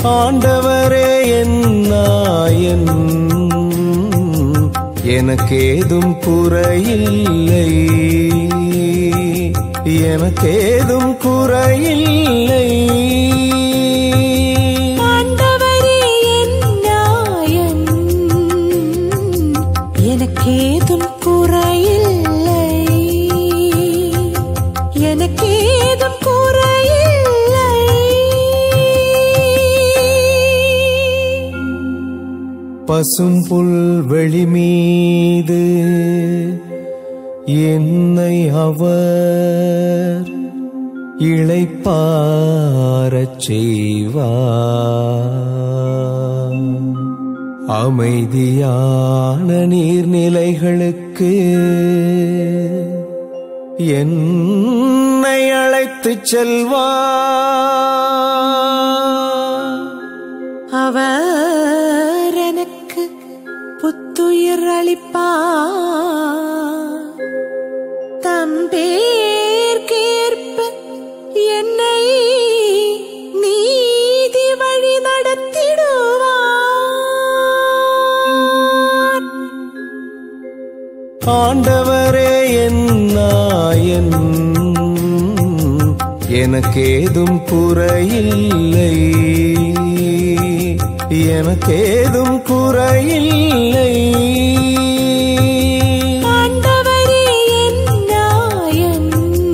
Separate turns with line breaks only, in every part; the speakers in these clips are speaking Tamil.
ஆண்டவரே என் நாயன் எனக்கேதும் குறையில்லை எனக்கேதும் குறையில்லை
ஆண்டவரே என் நாயன் எனக்கேதும் குறையில்லை எனக்கேதும் குறையில்லை
பசும் புல் வெளிமீது என்னை அவர் இளைப்பாரச் செய்வார் அமைதியான நீர்நிலைகளுக்கு என்னை அழைத்துச் செல்வார்
அவர் எனக்கு புத்துயிர் அளிப்பார் தம்பேற்கேற்ப என்னை நீதி வழி நடத்திடுவார்
ஆண்டவரே என் நாயன் எனக்கேதும் குறையில்லை எனக்கேதும் குறையில்லை
ஆண்டவரே என் நாயன்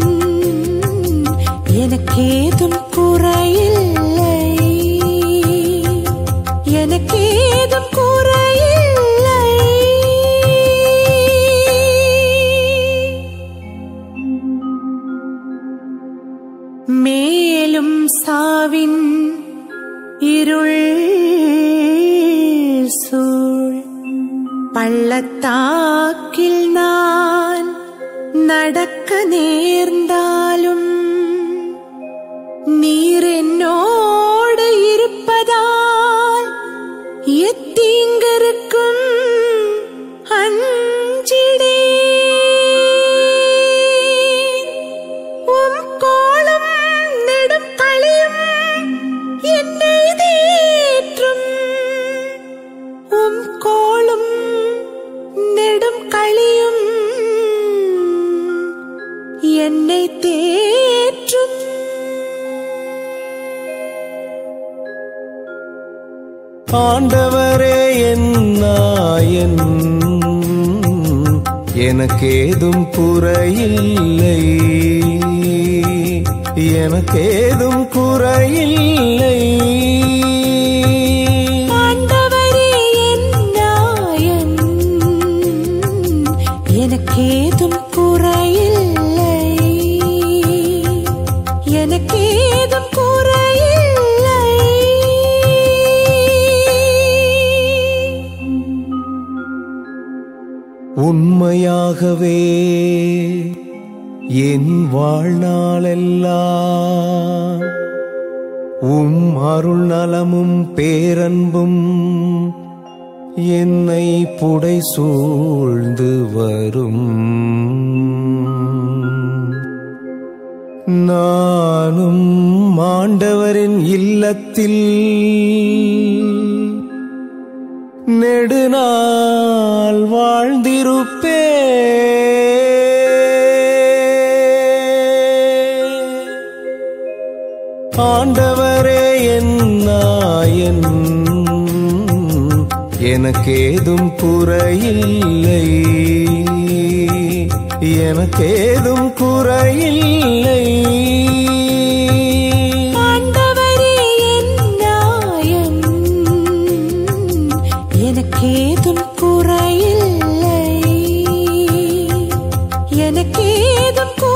எனக்கேதும் குறையில்லை எனக்கேதும் குறையில்லை மேலும் சாவின் இருள் சூழ் பள்ளத்தாக்கில் நான் நடக்க நேர்ந்தாலும் நீர் என்னோடு இருப்பதால் எத்தீங்கிருக்கும் அஞ்சிடேன் உம் கோலம் நெடும் களியும் என்னை தேற்றும் உம் கோலும் நெடும் களியும் என்னை தேற்றும்
ஆண்டவரே என் நாயன் எனக்கேதும் குறையில்லை எனக்கேதும் குறையில்லை
ஆண்டவரே என் நாயன் எனக்கேதும் குறையில்லை எனக்கேதும் குறையில்லை
உண்மையாகவே என் வாழ்நாளெல்லாம் உம் அருள் நலமும் பேரன்பும் என்னை புடை சூழ்ந்து வரும் நானும் ஆண்டவரின் இல்லத்தில் நெடுநாள் வாழ்ந்திருப்பே ஆண்டவரே என் நாயன் எனக்கேதும் குறையில்லை எனக்கேதும் குறையில்லை
ஆண்டவரே என் நாயன் எனக்கேதும் குறையில்லை எனக்கேதும்